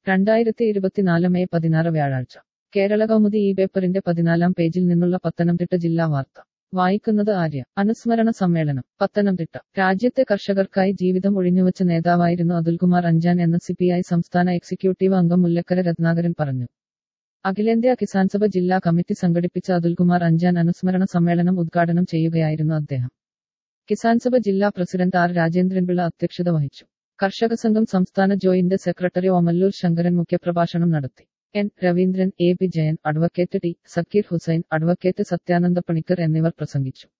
രണ്ടായിരത്തി ഇരുപത്തിനാല് മെയ് പതിനാറ് വ്യാഴാഴ്ച കേരള കൗമുദി ഈ പേപ്പറിന്റെ പതിനാലാം പേജിൽ നിന്നുള്ള പത്തനംതിട്ട ജില്ലാ വാർത്ത വായിക്കുന്നത് ആര്യ അനുസ്മരണ സമ്മേളനം പത്തനംതിട്ട രാജ്യത്തെ കർഷകർക്കായി ജീവിതം ഒഴിഞ്ഞുവച്ച നേതാവായിരുന്നു അതുൽകുമാർ അഞ്ചാൻ എന്ന സിപിഐ സംസ്ഥാന എക്സിക്യൂട്ടീവ് അംഗം മുല്ലക്കര രത്നാകരൻ പറഞ്ഞു അഖിലേന്ത്യാ കിസാൻ സഭ ജില്ലാ കമ്മിറ്റി സംഘടിപ്പിച്ച അതുൽകുമാർ അഞ്ചാൻ അനുസ്മരണ സമ്മേളനം ഉദ്ഘാടനം ചെയ്യുകയായിരുന്നു അദ്ദേഹം കിസാൻ സഭ ജില്ലാ പ്രസിഡന്റ് ആർ രാജേന്ദ്രൻപിള്ള അധ്യക്ഷത വഹിച്ചു കർഷക സംഘം സംസ്ഥാന ജോയിന്റ് സെക്രട്ടറി ഓമല്ലൂർ ശങ്കരൻ മുഖ്യപ്രഭാഷണം നടത്തി N Raveendran A P Jayan advocate T Zakir Hussain advocate Sathyananda Panicker എന്നിവർ പ്രസംഗിച്ചു